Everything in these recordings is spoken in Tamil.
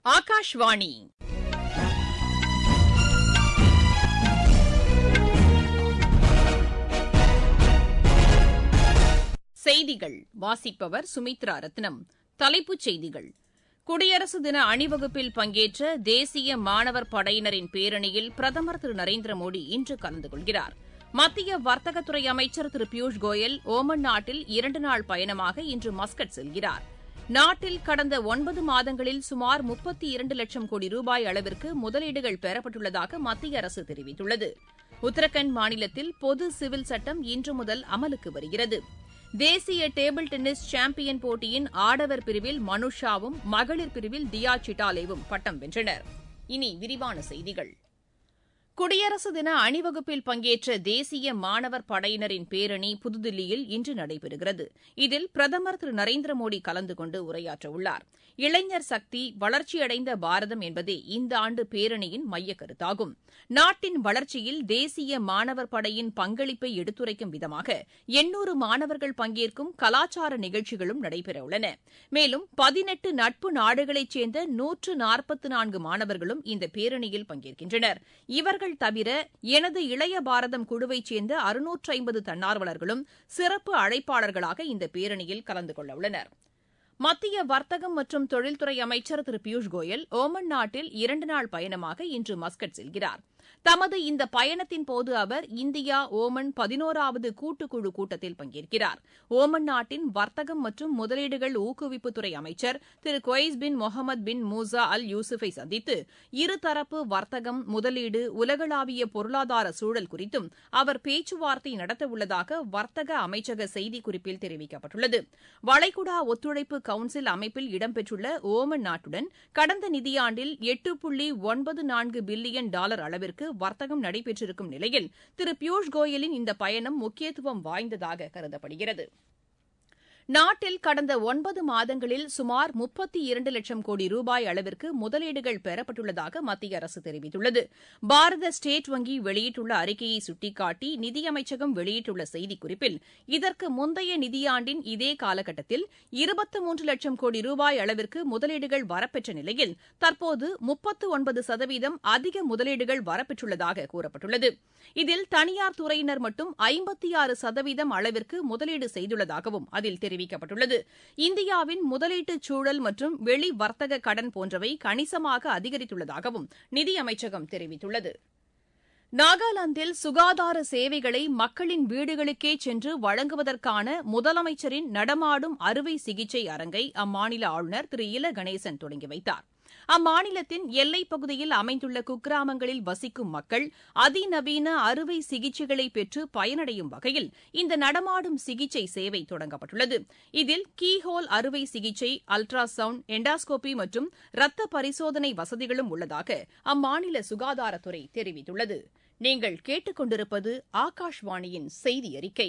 ஆகாஷ்வாணி செய்திகள் வாசிப்பவர் சுமித்ரா ரத்னம் தலைப்புச் செய்திகள் குடியரசு தின அணிவகுப்பில் பங்கேற்ற தேசிய மாணவர் படையினரின் பேரணியில் பிரதமர் திரு நரேந்திர மோடி இன்று கலந்து கொள்கிறார் மத்திய வர்த்தகத்துறை அமைச்சர் திரு பியூஷ் கோயல் ஓமன் நாட்டில் இரண்டு நாள் பயணமாக இன்று மஸ்கட் செல்கிறார் நாட்டில் கடந்த ஒன்பது மாதங்களில் சுமார் முப்பத்தி இரண்டு லட்சம் கோடி ரூபாய் அளவிற்கு முதலீடுகள் பெறப்பட்டுள்ளதாக மத்திய அரசு தெரிவித்துள்ளது உத்தரகண்ட் மாநிலத்தில் பொது சிவில் சட்டம் இன்று முதல் அமலுக்கு வருகிறது தேசிய டேபிள் டென்னிஸ் சாம்பியன் போட்டியின் ஆடவர் பிரிவில் மனுஷாவும் மகளிர் பிரிவில் தியா சிட்டாலேவும் பட்டம் வென்றனர் இனி விரிவான செய்திகள் குடியரசு தின அணிவகுப்பில் பங்கேற்ற தேசிய மாணவர் படையினரின் பேரணி புதுதில்லியில் இன்று நடைபெறுகிறது இதில் பிரதமர் திரு நரேந்திர மோடி கலந்து கொண்டு உரையாற்றவுள்ளார் இளைஞர் சக்தி வளர்ச்சியடைந்த பாரதம் என்பதே இந்த ஆண்டு பேரணியின் மையக்கருத்தாகும் நாட்டின் வளர்ச்சியில் தேசிய மாணவர் படையின் பங்களிப்பை எடுத்துரைக்கும் விதமாக எண்ணூறு மாணவர்கள் பங்கேற்கும் கலாச்சார நிகழ்ச்சிகளும் நடைபெறவுள்ளன மேலும் பதினெட்டு நட்பு நாடுகளைச் சேர்ந்த நூற்று நாற்பத்து நான்கு மாணவர்களும் இந்த பேரணியில் பங்கேற்கின்றனர் இவர்கள் தவிர எனது இளைய பாரதம் குழுவைச் சேர்ந்த அறுநூற்று ஐம்பது தன்னார்வலர்களும் சிறப்பு அழைப்பாளர்களாக இந்த பேரணியில் கலந்து கொள்ளவுள்ளனர் மத்திய வர்த்தகம் மற்றும் தொழில்துறை அமைச்சர் திரு பியூஷ் கோயல் ஓமன் நாட்டில் இரண்டு நாள் பயணமாக இன்று மஸ்கட் செல்கிறார் தமது இந்த பயணத்தின் போது அவர் இந்தியா ஓமன் பதினோராவது கூட்டுக்குழு கூட்டத்தில் பங்கேற்கிறார் ஓமன் நாட்டின் வர்த்தகம் மற்றும் முதலீடுகள் ஊக்குவிப்புத்துறை அமைச்சர் திரு கொய்ஸ் பின் முகமது பின் மூசா அல் யூசுஃபை சந்தித்து இருதரப்பு வர்த்தகம் முதலீடு உலகளாவிய பொருளாதார சூழல் குறித்தும் அவர் பேச்சுவார்த்தை நடத்தவுள்ளதாக வர்த்தக அமைச்சக செய்திக்குறிப்பில் தெரிவிக்கப்பட்டுள்ளது வளைகுடா ஒத்துழைப்பு கவுன்சில் அமைப்பில் இடம்பெற்றுள்ள ஓமன் நாட்டுடன் கடந்த நிதியாண்டில் எட்டு புள்ளி ஒன்பது நான்கு பில்லியன் டாலர் அளவிற்கு வர்த்தகம் நடைபெற்றிருக்கும் நிலையில் திரு பியூஷ் கோயலின் இந்த பயணம் முக்கியத்துவம் வாய்ந்ததாக கருதப்படுகிறது நாட்டில் கடந்த ஒன்பது மாதங்களில் சுமார் முப்பத்தி இரண்டு லட்சம் கோடி ரூபாய் அளவிற்கு முதலீடுகள் பெறப்பட்டுள்ளதாக மத்திய அரசு தெரிவித்துள்ளது பாரத ஸ்டேட் வங்கி வெளியிட்டுள்ள அறிக்கையை சுட்டிக்காட்டி நிதியமைச்சகம் வெளியிட்டுள்ள செய்திக்குறிப்பில் இதற்கு முந்தைய நிதியாண்டின் இதே காலகட்டத்தில் இருபத்தி மூன்று லட்சம் கோடி ரூபாய் அளவிற்கு முதலீடுகள் வரப்பெற்ற நிலையில் தற்போது முப்பத்து ஒன்பது சதவீதம் அதிக முதலீடுகள் வரப்பெற்றுள்ளதாக கூறப்பட்டுள்ளது இதில் தனியார் துறையினர் மட்டும் ஐம்பத்தி ஆறு சதவீதம் அளவிற்கு முதலீடு செய்துள்ளதாகவும் அதில் தெரிவிக்கப்பட்டுள்ளது இந்தியாவின் முதலீட்டுச் சூழல் மற்றும் வெளி வர்த்தக கடன் போன்றவை கணிசமாக அதிகரித்துள்ளதாகவும் நிதியமைச்சகம் தெரிவித்துள்ளது நாகாலாந்தில் சுகாதார சேவைகளை மக்களின் வீடுகளுக்கே சென்று வழங்குவதற்கான முதலமைச்சரின் நடமாடும் அறுவை சிகிச்சை அரங்கை அம்மாநில ஆளுநர் திரு இல கணேசன் தொடங்கி வைத்தார் அம்மாநிலத்தின் எல்லைப் பகுதியில் அமைந்துள்ள குக்கிராமங்களில் வசிக்கும் மக்கள் அதிநவீன அறுவை சிகிச்சைகளை பெற்று பயனடையும் வகையில் இந்த நடமாடும் சிகிச்சை சேவை தொடங்கப்பட்டுள்ளது இதில் கீஹோல் அறுவை சிகிச்சை அல்ட்ராசவுண்ட் எண்டாஸ்கோபி மற்றும் ரத்த பரிசோதனை வசதிகளும் உள்ளதாக அம்மாநில சுகாதாரத்துறை தெரிவித்துள்ளது நீங்கள் கேட்டுக்கொண்டிருப்பது ஆகாஷ்வாணியின் செய்தி அறிக்கை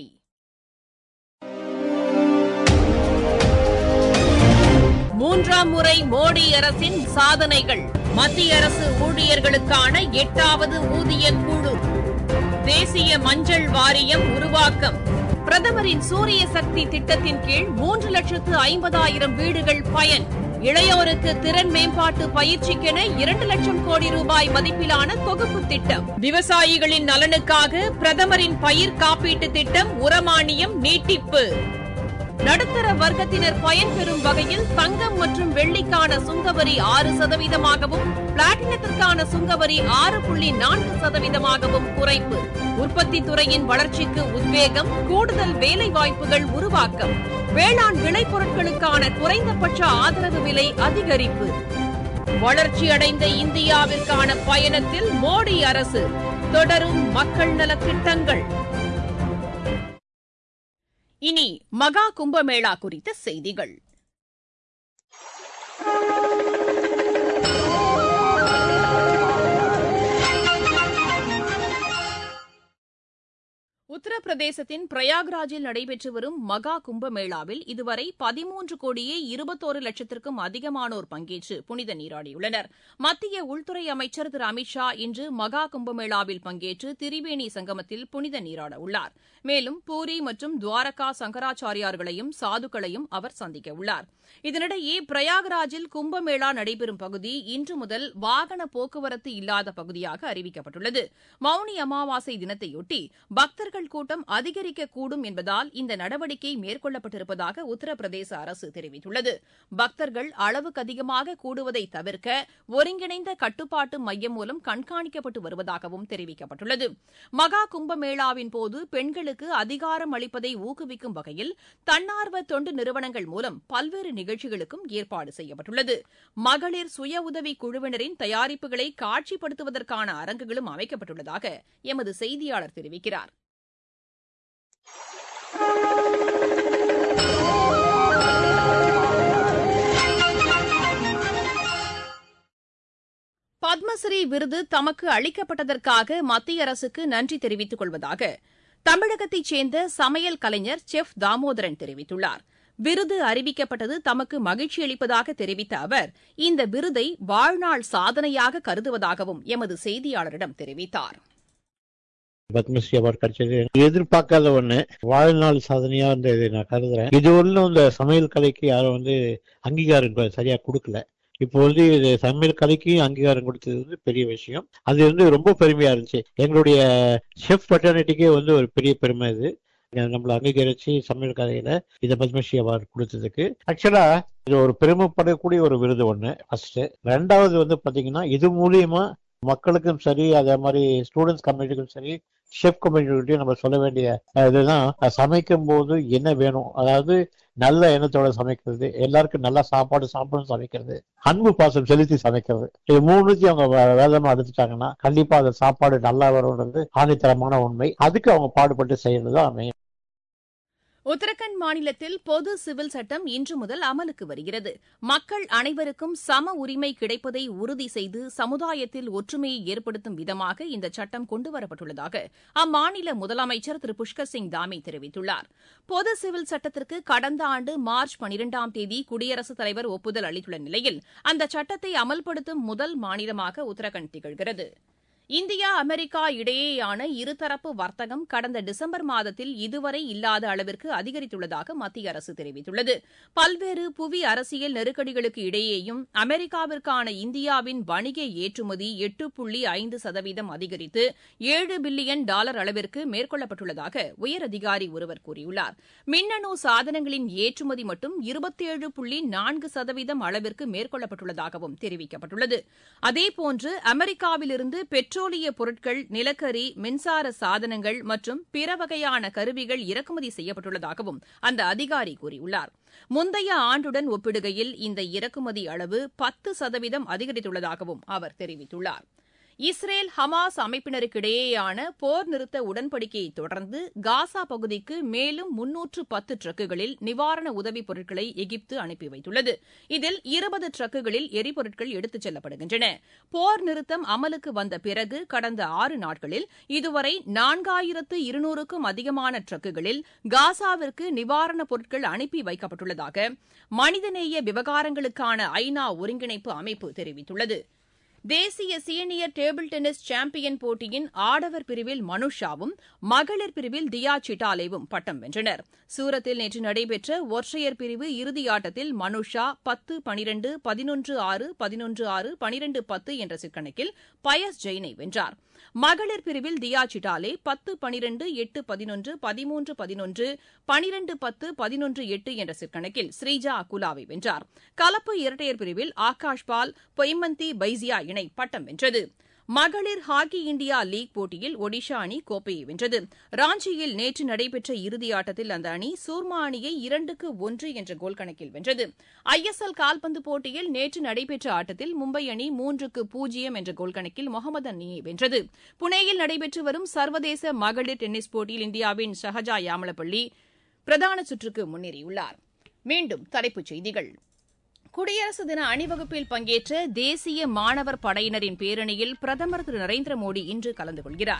மூன்றாம் முறை மோடி அரசின் சாதனைகள் மத்திய அரசு ஊழியர்களுக்கான எட்டாவது ஊதிய குழு தேசிய மஞ்சள் வாரியம் உருவாக்கம் பிரதமரின் சூரிய சக்தி திட்டத்தின் கீழ் மூன்று லட்சத்து ஐம்பதாயிரம் வீடுகள் பயன் இளையோருக்கு திறன் மேம்பாட்டு பயிற்சிக்கென இரண்டு லட்சம் கோடி ரூபாய் மதிப்பிலான தொகுப்பு திட்டம் விவசாயிகளின் நலனுக்காக பிரதமரின் பயிர் காப்பீட்டு திட்டம் உரமானியம் நீட்டிப்பு நடுத்தர வர்க்கத்தினர் பயன்பெறும் வகையில் தங்கம் மற்றும் வெள்ளிக்கான சுங்கவரி ஆறு சதவீதமாகவும் பிளாட்டினத்திற்கான சுங்கவரி ஆறு புள்ளி நான்கு சதவீதமாகவும் குறைப்பு உற்பத்தி துறையின் வளர்ச்சிக்கு உத்வேகம் கூடுதல் வேலை வாய்ப்புகள் உருவாக்கம் வேளாண் விளைபொருட்களுக்கான குறைந்தபட்ச ஆதரவு விலை அதிகரிப்பு வளர்ச்சியடைந்த இந்தியாவிற்கான பயணத்தில் மோடி அரசு தொடரும் மக்கள் நலத்திட்டங்கள் இனி மகா கும்பமேளா குறித்த செய்திகள் உத்தரப்பிரதேச உத்தரப்பிரதேசத்தின் பிரயாக்ராஜில் நடைபெற்று வரும் மகா கும்பமேளாவில் இதுவரை பதிமூன்று கோடியே இருபத்தோரு லட்சத்திற்கும் அதிகமானோர் பங்கேற்று புனித நீராடியுள்ளனர் மத்திய உள்துறை அமைச்சர் திரு அமித் ஷா இன்று மகா கும்பமேளாவில் பங்கேற்று திரிவேணி சங்கமத்தில் புனித நீராட உள்ளார் மேலும் பூரி மற்றும் துவாரகா சங்கராச்சாரியார்களையும் சாதுக்களையும் அவர் சந்திக்க உள்ளார் இதனிடையே பிரயாக்ராஜில் கும்பமேளா நடைபெறும் பகுதி இன்று முதல் வாகன போக்குவரத்து இல்லாத பகுதியாக அறிவிக்கப்பட்டுள்ளது மௌனி அமாவாசை தினத்தையொட்டி பக்தர்கள் கூட்டம் அதிகரிக்கக்கூடும் என்பதால் இந்த நடவடிக்கை மேற்கொள்ளப்பட்டிருப்பதாக உத்தரப்பிரதேச அரசு தெரிவித்துள்ளது பக்தர்கள் அளவுக்கு அதிகமாக கூடுவதை தவிர்க்க ஒருங்கிணைந்த கட்டுப்பாட்டு மையம் மூலம் கண்காணிக்கப்பட்டு வருவதாகவும் தெரிவிக்கப்பட்டுள்ளது மகா கும்பமேளாவின் போது பெண்களுக்கு அதிகாரம் அளிப்பதை ஊக்குவிக்கும் வகையில் தன்னார்வ தொண்டு நிறுவனங்கள் மூலம் பல்வேறு நிகழ்ச்சிகளுக்கும் ஏற்பாடு செய்யப்பட்டுள்ளது மகளிர் சுய உதவி குழுவினரின் தயாரிப்புகளை காட்சிப்படுத்துவதற்கான அரங்குகளும் அமைக்கப்பட்டுள்ளதாக எமது செய்தியாளர் தெரிவிக்கிறார் பத்மஸ்ரீ விருது தமக்கு அளிக்கப்பட்டதற்காக மத்திய அரசுக்கு நன்றி தெரிவித்துக் கொள்வதாக தமிழகத்தைச் சேர்ந்த சமையல் கலைஞர் செஃப் தாமோதரன் தெரிவித்துள்ளார் விருது அறிவிக்கப்பட்டது தமக்கு மகிழ்ச்சி அளிப்பதாக தெரிவித்த அவர் இந்த விருதை வாழ்நாள் சாதனையாக கருதுவதாகவும் எமது செய்தியாளரிடம் தெரிவித்தார் பத்மஸ்ரீ அவார்டு கிடைச்சது எதிர்பார்க்காத ஒண்ணு வாழ்நாள் சாதனையா வந்து இதை நான் கருதுறேன் இது ஒன்றும் இந்த சமையல் கலைக்கு யாரும் வந்து அங்கீகாரம் சரியா கொடுக்கல இப்போ வந்து இது சமையல் கலைக்கு அங்கீகாரம் கொடுத்தது வந்து பெரிய விஷயம் அது வந்து ரொம்ப பெருமையா இருந்துச்சு எங்களுடைய ஷெஃப் பட்டர்னிட்டிக்கே வந்து ஒரு பெரிய பெருமை இது நம்மளை அங்கீகரிச்சு சமையல் கலையில இதை பத்மஸ்ரீ அவார்டு கொடுத்ததுக்கு ஆக்சுவலா இது ஒரு பெருமைப்படக்கூடிய ஒரு விருது ஒண்ணு ஃபர்ஸ்ட் ரெண்டாவது வந்து பாத்தீங்கன்னா இது மூலியமா மக்களுக்கும் சரி அதே மாதிரி ஸ்டூடெண்ட்ஸ் கம்யூனிட்டிக்கும் சரி ஷெஃப் கம்யூனிட்டியும் நம்ம சொல்ல வேண்டிய இதுதான் சமைக்கும் போது என்ன வேணும் அதாவது நல்ல எண்ணத்தோட சமைக்கிறது எல்லாருக்கும் நல்ல சாப்பாடு சாப்பிடணும் சமைக்கிறது அன்பு பாசம் செலுத்தி சமைக்கிறது இது மூணுத்தையும் அவங்க வேதமா எடுத்துட்டாங்கன்னா கண்டிப்பா அந்த சாப்பாடு நல்லா வரும்ன்றது ஆணித்தரமான உண்மை அதுக்கு அவங்க பாடுபட்டு செய்யறதுதான் மெயின் உத்தரகண்ட் மாநிலத்தில் பொது சிவில் சட்டம் இன்று முதல் அமலுக்கு வருகிறது மக்கள் அனைவருக்கும் சம உரிமை கிடைப்பதை உறுதி செய்து சமுதாயத்தில் ஒற்றுமையை ஏற்படுத்தும் விதமாக இந்த சட்டம் கொண்டுவரப்பட்டுள்ளதாக அம்மாநில முதலமைச்சர் திரு புஷ்கர் சிங் தாமி தெரிவித்துள்ளார் பொது சிவில் சட்டத்திற்கு கடந்த ஆண்டு மார்ச் பனிரெண்டாம் தேதி குடியரசுத் தலைவர் ஒப்புதல் அளித்துள்ள நிலையில் அந்த சட்டத்தை அமல்படுத்தும் முதல் மாநிலமாக உத்தரகண்ட் திகழ்கிறது இந்தியா அமெரிக்கா இடையேயான இருதரப்பு வர்த்தகம் கடந்த டிசம்பர் மாதத்தில் இதுவரை இல்லாத அளவிற்கு அதிகரித்துள்ளதாக மத்திய அரசு தெரிவித்துள்ளது பல்வேறு புவி அரசியல் நெருக்கடிகளுக்கு இடையேயும் அமெரிக்காவிற்கான இந்தியாவின் வணிக ஏற்றுமதி எட்டு புள்ளி ஐந்து சதவீதம் அதிகரித்து ஏழு பில்லியன் டாலர் அளவிற்கு மேற்கொள்ளப்பட்டுள்ளதாக உயரதிகாரி ஒருவர் கூறியுள்ளார் மின்னணு சாதனங்களின் ஏற்றுமதி மட்டும் இருபத்தேழு புள்ளி நான்கு சதவீதம் அளவிற்கு மேற்கொள்ளப்பட்டுள்ளதாகவும் தெரிவிக்கப்பட்டுள்ளது அதேபோன்று அமெரிக்காவிலிருந்து பெட்ரோல் பெட்ரோலிய பொருட்கள் நிலக்கரி மின்சார சாதனங்கள் மற்றும் பிற வகையான கருவிகள் இறக்குமதி செய்யப்பட்டுள்ளதாகவும் அந்த அதிகாரி கூறியுள்ளார் முந்தைய ஆண்டுடன் ஒப்பிடுகையில் இந்த இறக்குமதி அளவு பத்து சதவீதம் அதிகரித்துள்ளதாகவும் அவர் தெரிவித்துள்ளார் இஸ்ரேல் ஹமாஸ் அமைப்பினருக்கிடையேயான போர் நிறுத்த உடன்படிக்கையை தொடர்ந்து காசா பகுதிக்கு மேலும் முன்னூற்று பத்து ட்ரக்குகளில் நிவாரண உதவிப் பொருட்களை எகிப்து அனுப்பி வைத்துள்ளது இதில் இருபது ட்ரக்குகளில் எரிபொருட்கள் எடுத்துச் செல்லப்படுகின்றன போர் நிறுத்தம் அமலுக்கு வந்த பிறகு கடந்த ஆறு நாட்களில் இதுவரை நான்காயிரத்து இருநூறுக்கும் அதிகமான ட்ரக்குகளில் காசாவிற்கு நிவாரணப் பொருட்கள் அனுப்பி வைக்கப்பட்டுள்ளதாக மனிதநேய விவகாரங்களுக்கான ஐநா ஒருங்கிணைப்பு அமைப்பு தெரிவித்துள்ளது தேசிய சீனியர் டேபிள் டென்னிஸ் சாம்பியன் போட்டியின் ஆடவர் பிரிவில் மனுஷாவும் மகளிர் பிரிவில் தியா சிட்டாலேவும் பட்டம் வென்றனர் சூரத்தில் நேற்று நடைபெற்ற ஒற்றையர் பிரிவு இறுதியாட்டத்தில் மனுஷா பத்து பனிரெண்டு பதினொன்று ஆறு பதினொன்று ஆறு பனிரெண்டு பத்து என்ற சிற்கணக்கில் பயஸ் ஜெயினை வென்றார் மகளிர் பிரிவில் தியா சிட்டாலே பத்து பனிரெண்டு எட்டு பதினொன்று பதிமூன்று பதினொன்று பனிரெண்டு பத்து பதினொன்று எட்டு என்ற சிற்கணக்கில் ஸ்ரீஜா அகுலாவை வென்றார் கலப்பு இரட்டையர் பிரிவில் ஆகாஷ் பால் பொய்மந்தி பைசியா இணை பட்டம் வென்றது மகளிர் ஹாக்கி இந்தியா லீக் போட்டியில் ஒடிஷா அணி கோப்பையை வென்றது ராஞ்சியில் நேற்று நடைபெற்ற இறுதியாட்டத்தில் அந்த அணி சூர்மா அணியை இரண்டுக்கு ஒன்று என்ற கோல் கணக்கில் வென்றது ஐஎஸ்எல் கால்பந்து போட்டியில் நேற்று நடைபெற்ற ஆட்டத்தில் மும்பை அணி மூன்றுக்கு பூஜ்ஜியம் என்ற கோல் கணக்கில் முகமது அணியை வென்றது புனேயில் நடைபெற்று வரும் சர்வதேச மகளிர் டென்னிஸ் போட்டியில் இந்தியாவின் ஷஹஜா யாமலப்பள்ளி பிரதான சுற்றுக்கு முன்னேறியுள்ளார் மீண்டும் தலைப்புச் செய்திகள் குடியரசு தின அணிவகுப்பில் பங்கேற்ற தேசிய மாணவர் படையினரின் பேரணியில் பிரதமர் திரு நரேந்திர மோடி இன்று கலந்து கொள்கிறார்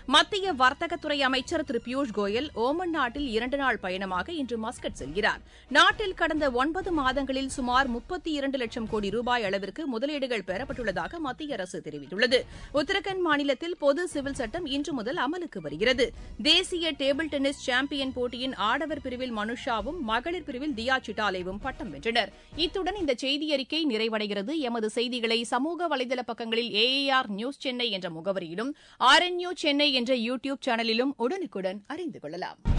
மத்திய வர்த்தகத்துறை அமைச்சர் திரு பியூஷ் கோயல் ஓமன் நாட்டில் இரண்டு நாள் பயணமாக இன்று மஸ்கட் செல்கிறார் நாட்டில் கடந்த ஒன்பது மாதங்களில் சுமார் முப்பத்தி இரண்டு லட்சம் கோடி ரூபாய் அளவிற்கு முதலீடுகள் பெறப்பட்டுள்ளதாக மத்திய அரசு தெரிவித்துள்ளது உத்தரகாண்ட் மாநிலத்தில் பொது சிவில் சட்டம் இன்று முதல் அமலுக்கு வருகிறது தேசிய டேபிள் டென்னிஸ் சாம்பியன் போட்டியின் ஆடவர் பிரிவில் மனுஷாவும் மகளிர் பிரிவில் தியா சிட்டாலேவும் பட்டம் வென்றனர் இத்துடன் இந்த செய்தியறிக்கை நிறைவடைகிறது எமது செய்திகளை சமூக வலைதள பக்கங்களில் ஏஏஆர் நியூஸ் சென்னை என்ற முகவரியிலும் ஆர்என்யூ சென்னை என்ற யூ டியூப் சேனலிலும் உடனுக்குடன் அறிந்து கொள்ளலாம்